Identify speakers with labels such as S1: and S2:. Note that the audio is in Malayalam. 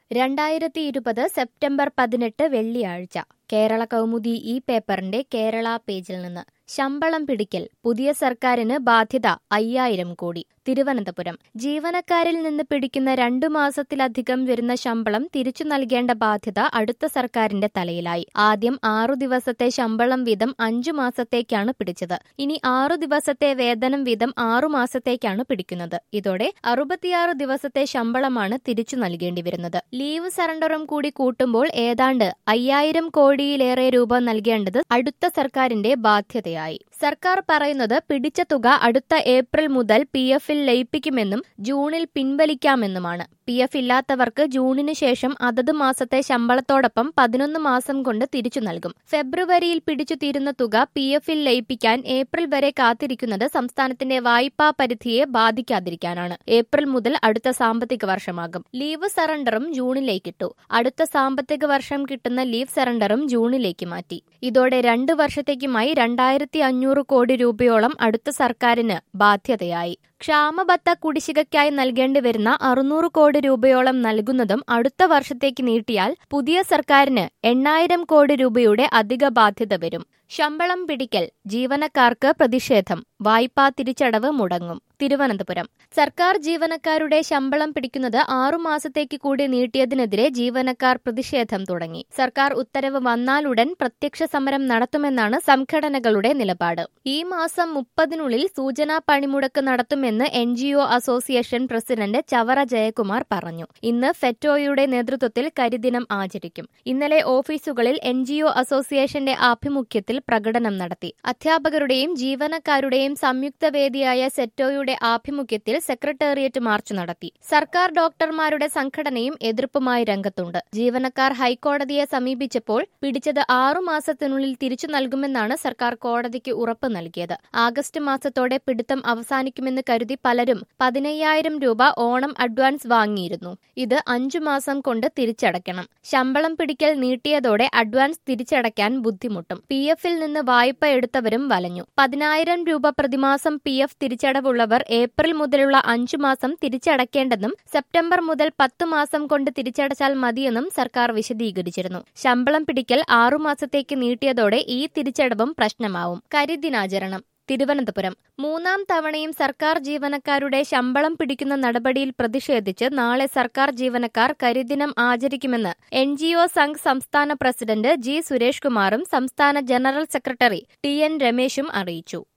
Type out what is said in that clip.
S1: രണ്ടായിരത്തി ഇരുപത് സെപ്റ്റംബർ പതിനെട്ട് വെള്ളിയാഴ്ച കേരള കൗമുദി ഈ പേപ്പറിന്റെ കേരള പേജിൽ നിന്ന് ശമ്പളം പിടിക്കൽ പുതിയ സർക്കാരിന് ബാധ്യത അയ്യായിരം കോടി തിരുവനന്തപുരം ജീവനക്കാരിൽ നിന്ന് പിടിക്കുന്ന രണ്ടു മാസത്തിലധികം വരുന്ന ശമ്പളം തിരിച്ചു നൽകേണ്ട ബാധ്യത അടുത്ത സർക്കാരിന്റെ തലയിലായി ആദ്യം ആറു ദിവസത്തെ ശമ്പളം വീതം അഞ്ചു മാസത്തേക്കാണ് പിടിച്ചത് ഇനി ആറു ദിവസത്തെ വേതനം വീതം ആറു മാസത്തേക്കാണ് പിടിക്കുന്നത് ഇതോടെ അറുപത്തിയാറ് ദിവസത്തെ ശമ്പളമാണ് തിരിച്ചു നൽകേണ്ടി വരുന്നത് ലീവ് സറണ്ടറും കൂടി കൂട്ടുമ്പോൾ ഏതാണ്ട് അയ്യായിരം കോടിയിലേറെ രൂപ നൽകേണ്ടത് അടുത്ത സർക്കാരിന്റെ ബാധ്യതയായി സർക്കാർ പറയുന്നത് പിടിച്ച തുക അടുത്ത ഏപ്രിൽ മുതൽ പി എഫിൽ ലയിപ്പിക്കുമെന്നും ജൂണിൽ പിൻവലിക്കാമെന്നുമാണ് പി എഫ് ഇല്ലാത്തവർക്ക് ജൂണിന് ശേഷം അതത് മാസത്തെ ശമ്പളത്തോടൊപ്പം പതിനൊന്ന് മാസം കൊണ്ട് തിരിച്ചു നൽകും ഫെബ്രുവരിയിൽ പിടിച്ചു തീരുന്ന തുക പി എഫിൽ ലയിപ്പിക്കാൻ ഏപ്രിൽ വരെ കാത്തിരിക്കുന്നത് സംസ്ഥാനത്തിന്റെ വായ്പാ പരിധിയെ ബാധിക്കാതിരിക്കാനാണ് ഏപ്രിൽ മുതൽ അടുത്ത സാമ്പത്തിക വർഷമാകും ലീവ് സറണ്ടറും ജൂണിലേക്കിട്ടു അടുത്ത സാമ്പത്തിക വർഷം കിട്ടുന്ന ലീവ് സറണ്ടറും ജൂണിലേക്ക് മാറ്റി ഇതോടെ രണ്ടു വർഷത്തേക്കുമായി രണ്ടായിരത്തി അഞ്ഞൂറ് കോടി രൂപയോളം അടുത്ത സർക്കാരിന് ബാധ്യതയായി ക്ഷാമബത്ത കുടിശ്ശികയ്ക്കായി നൽകേണ്ടി വരുന്ന അറുന്നൂറ് കോടി രൂപയോളം നൽകുന്നതും അടുത്ത വർഷത്തേക്ക് നീട്ടിയാൽ പുതിയ സർക്കാരിന് എണ്ണായിരം കോടി രൂപയുടെ അധിക ബാധ്യത വരും ശമ്പളം പിടിക്കൽ ജീവനക്കാർക്ക് പ്രതിഷേധം വായ്പാ തിരിച്ചടവ് മുടങ്ങും തിരുവനന്തപുരം സർക്കാർ ജീവനക്കാരുടെ ശമ്പളം പിടിക്കുന്നത് ആറു മാസത്തേക്ക് കൂടി നീട്ടിയതിനെതിരെ ജീവനക്കാർ പ്രതിഷേധം തുടങ്ങി സർക്കാർ ഉത്തരവ് വന്നാലുടൻ പ്രത്യക്ഷ സമരം നടത്തുമെന്നാണ് സംഘടനകളുടെ നിലപാട് ഈ മാസം മുപ്പതിനുള്ളിൽ സൂചനാ പണിമുടക്ക് നടത്തുമെന്ന് N association president Chavara Jayakumar പറഞ്ഞു ഇന്ന് ഫെറ്റോയുടെ നേതൃത്വത്തിൽ കരിദിനം ആചരിക്കും ഇന്നലെ ഓഫീസുകളിൽ എൻ അസോസിയേഷന്റെ ആഭിമുഖ്യത്തിൽ പ്രകടനം നടത്തി അധ്യാപകരുടെയും ജീവനക്കാരുടെയും സംയുക്ത വേദിയായ സെറ്റോയുടെ ആഭിമുഖ്യത്തിൽ സെക്രട്ടേറിയറ്റ് മാർച്ച് നടത്തി സർക്കാർ ഡോക്ടർമാരുടെ സംഘടനയും എതിർപ്പുമായി രംഗത്തുണ്ട് ജീവനക്കാർ ഹൈക്കോടതിയെ സമീപിച്ചപ്പോൾ പിടിച്ചത് ആറു മാസത്തിനുള്ളിൽ തിരിച്ചു നൽകുമെന്നാണ് സർക്കാർ കോടതിക്ക് ഉറപ്പ് നൽകിയത് ആഗസ്റ്റ് മാസത്തോടെ പിടുത്തം അവസാനിക്കുമെന്ന് കരുതി പലരും പതിനയ്യായിരം രൂപ ഓണം അഡ്വാൻസ് വാങ്ങിയിരുന്നു ഇത് അഞ്ചു മാസം കൊണ്ട് തിരിച്ചടയ്ക്കണം ശമ്പളം പിടിക്കൽ നീട്ടിയതോടെ അഡ്വാൻസ് തിരിച്ചടയ്ക്കാൻ ബുദ്ധിമുട്ടും പി എഫിൽ നിന്ന് വായ്പ എടുത്തവരും വലഞ്ഞു പതിനായിരം രൂപ പ്രതിമാസം പി എഫ് തിരിച്ചടവുള്ളവർ ഏപ്രിൽ മുതലുള്ള അഞ്ചു മാസം തിരിച്ചടയ്ക്കേണ്ടെന്നും സെപ്റ്റംബർ മുതൽ പത്ത് മാസം കൊണ്ട് തിരിച്ചടച്ചാൽ മതിയെന്നും സർക്കാർ വിശദീകരിച്ചിരുന്നു ശമ്പളം പിടിക്കൽ ആറുമാസത്തേക്ക് നീട്ടിയതോടെ ഈ തിരിച്ചടവും പ്രശ്നമാവും കരിദിനാചരണം തിരുവനന്തപുരം മൂന്നാം തവണയും സർക്കാർ ജീവനക്കാരുടെ ശമ്പളം പിടിക്കുന്ന നടപടിയിൽ പ്രതിഷേധിച്ച് നാളെ സർക്കാർ ജീവനക്കാർ കരിദിനം ആചരിക്കുമെന്ന് എൻ ജി ഒ സംഘ് സംസ്ഥാന പ്രസിഡന്റ് ജി സുരേഷ് കുമാറും സംസ്ഥാന ജനറൽ സെക്രട്ടറി ടി എൻ രമേശും അറിയിച്ചു